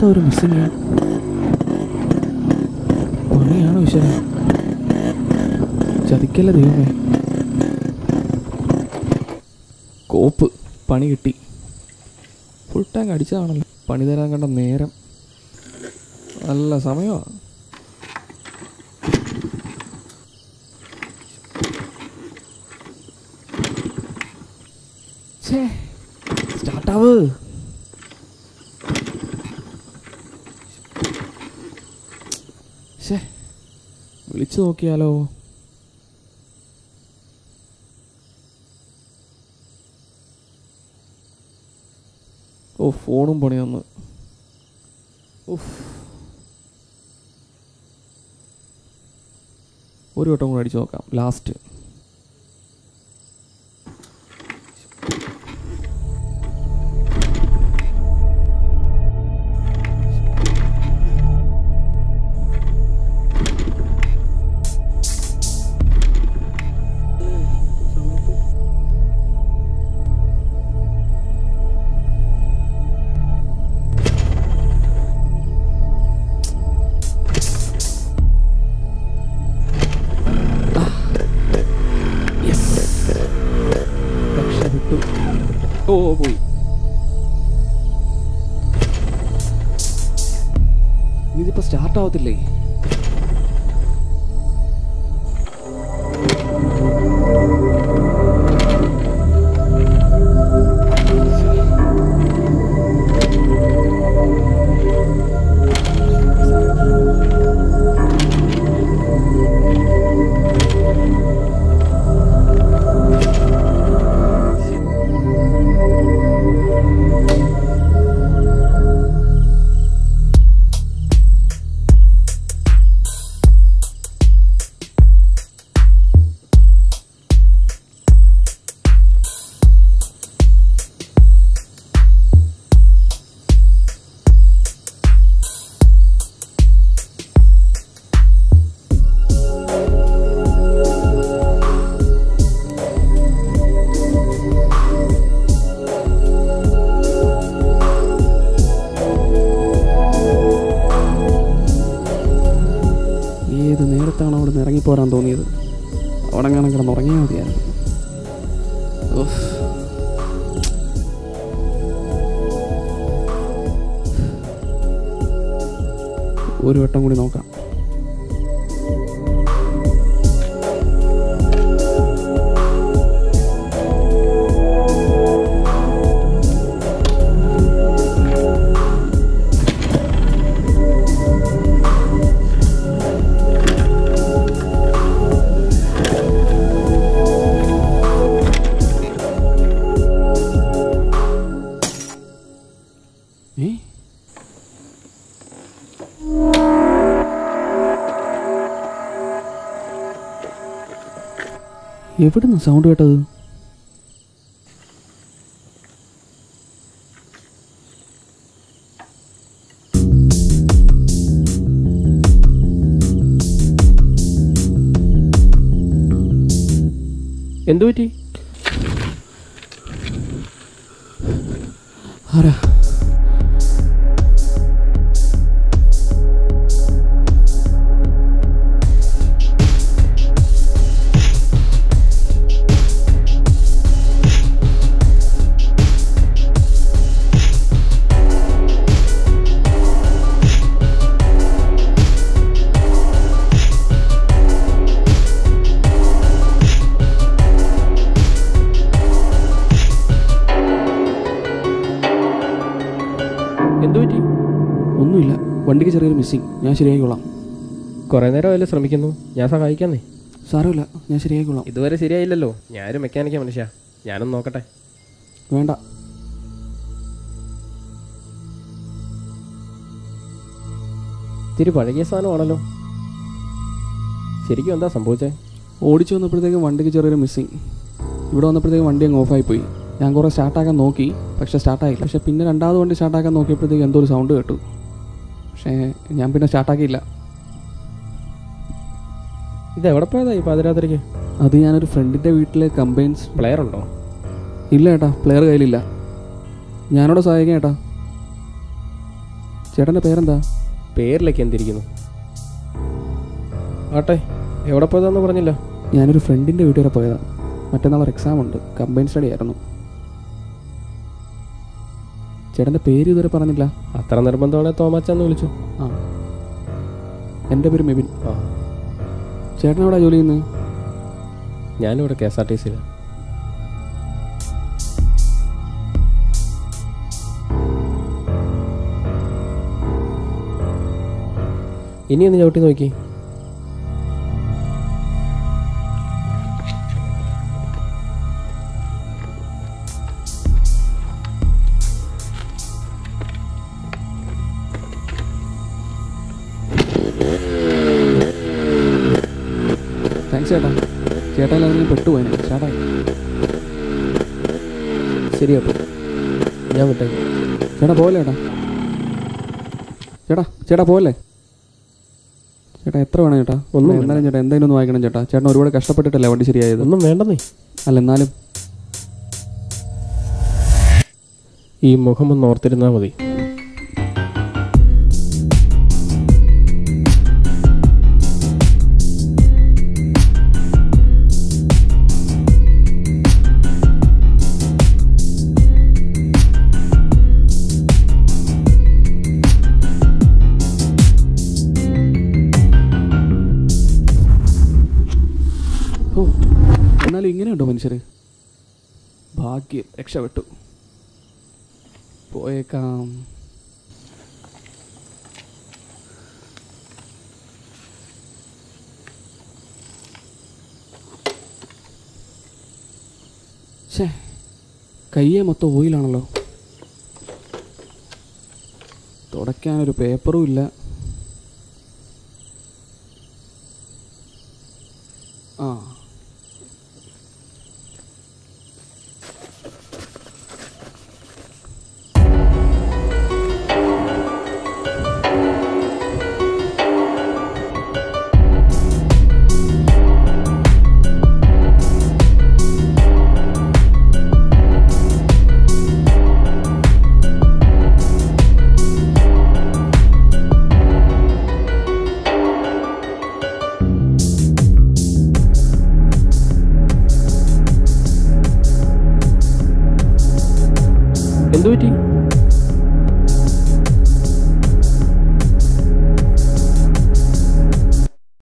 എന്താ ഒരു മിസ്സിങ് പണിയാണോ ഈശ്വര ചതിക്കല്ല ദൈവമേ കോപ്പ് പണി കിട്ടി ഫുൾ ടാങ്ക് അടിച്ചതാണല്ലോ പണി തരാൻ കണ്ട നേരം നല്ല സമയമാണ് ഛേ സ്റ്റാർട്ടാവ് ഛേ വിളിച്ചു നോക്കിയാലോ ഓ ഫോണും പണി തന്ന് ഉഫ് ഒരു വട്ടം കൂടെ അടിച്ചു നോക്കാം ലാസ്റ്റ് രക്ഷപ്പെട്ടു ഓ ഓ, പോയി ഇതിപ്പോ സ്റ്റാർട്ട് ആവത്തില്ലേ ഏത് നേരത്താണ് അവിടെ നിന്ന് ഇറങ്ങിപ്പോരാൻ തോന്നിയത് അവിടെ അങ്ങനെ കിടന്ന് ഉറങ്ങിയാൽ മതിയായിരുന്നു ഉഫ്. ഒരു വട്ടം കൂടി നോക്കാം ഏ എവിടുന്ന് സൗണ്ട് കേട്ടത് എന്തു പറ്റി ആരാ എന്തു പറ്റി ഒന്നുമില്ല വണ്ടിക്ക് ചെറിയൊരു മിസ്സിങ് ഞാൻ ശരിയാക്കിക്കൊള്ളാം കുറേ നേരമല്ലേ ശ്രമിക്കുന്നു ഞാൻ സഹായിക്കാന്നേ സാരമില്ല ഞാൻ ശരിയാക്കിക്കൊള്ളാം ഇതുവരെ ശരിയായില്ലല്ലോ ഞാനൊരു മെക്കാനിക്കാ മനുഷ്യ ഞാനൊന്ന് നോക്കട്ടെ വേണ്ട ഇത്തിരി പഴകിയ സാധനമാണല്ലോ ശരിക്കും എന്താ സംഭവിച്ചേ ഓടിച്ചു വന്നപ്പോഴത്തേക്കും വണ്ടിക്ക് ചെറിയൊരു മിസ്സിങ് ഇവിടെ വന്നപ്പോഴത്തേക്കും വണ്ടി അങ്ങ് ഓഫായി പോയി ഞാൻ കുറേ സ്റ്റാർട്ടാക്കാൻ നോക്കി പക്ഷേ സ്റ്റാർട്ടായില്ല പക്ഷേ പിന്നെ രണ്ടാമത് വണ്ടി സ്റ്റാർട്ടാക്കാൻ നോക്കിയപ്പോഴത്തേക്ക് എന്തോ ഒരു സൗണ്ട് കേട്ടു പക്ഷേ ഞാൻ പിന്നെ സ്റ്റാർട്ടാക്കിയില്ല ഇത് എവിടെ പോയതാ ഈ പാതിരാത്രിക്ക് അത് ഞാനൊരു ഫ്രണ്ടിൻ്റെ വീട്ടിലെ കമ്പൈൻസ് പ്ലെയർ ഉണ്ടോ ഇല്ല ഏട്ടാ പ്ലെയർ കയ്യിലില്ല ഞാനോട് സഹായിക്കാം ഏട്ടാ ചേട്ടൻ്റെ പേരെന്താ പേരിലേക്ക് എന്തിരിക്കുന്നു ആട്ടെ എവിടെ പോയതാന്ന് പറഞ്ഞില്ല ഞാനൊരു ഫ്രണ്ടിൻ്റെ വീട്ടിൽ വരെ പോയതാണ് മറ്റന്നാൾ ഒരു എക്സാം ഉണ്ട് കമ്പൈൻ സ്റ്റഡി ആയിരുന്നു ചേട്ടൻ്റെ പേര് ഇതുവരെ പറഞ്ഞില്ല അത്ര നിർബന്ധമാണെങ്കിൽ തോമാച്ചാന്ന് വിളിച്ചു ആ എൻ്റെ പേര് മെബിൻ ആ ചേട്ടൻ എവിടെ ജോലി ചെയ്യുന്നത് ഞാനിവിടെ കെ എസ് ആർ ടി സിയിൽ ഇനി ഒന്ന് ചവിട്ടി നോക്കി താങ്ക്സ് ചേട്ടാ ചേട്ടാ എല്ലാവരും പെട്ടുപോയി ചേട്ടായി ശരി അപ്പോൾ ഞാൻ വിട്ടേക്കാം ചേട്ടാ പോലെ ചേട്ടാ ചേട്ടാ ചേട്ടാ പോലെ ചേട്ടാ എത്ര വേണം ചേട്ടാ ഒന്നും ഒന്നും എന്നാലും ചേട്ടാ എന്തായാലും ഒന്ന് വായിക്കണം ചേട്ടാ ചേട്ടൻ ഒരുപാട് കഷ്ടപ്പെട്ടിട്ടല്ലേ വണ്ടി ശരിയായത് ഒന്നും വേണ്ടെന്നേ അല്ല എന്നാലും ഈ മുഖമൊന്ന് ഓർത്തിരുന്നാൽ മതി ഓ എന്നാലും ഇങ്ങനെയുണ്ടോ മനുഷ്യർ ഭാഗ്യം രക്ഷപ്പെട്ടു പോയേക്കാം ഛേ കയ്യെ മൊത്തം ഓയിലാണല്ലോ തുടയ്ക്കാനൊരു പേപ്പറും ഇല്ല ആ എന്തു പറ്റി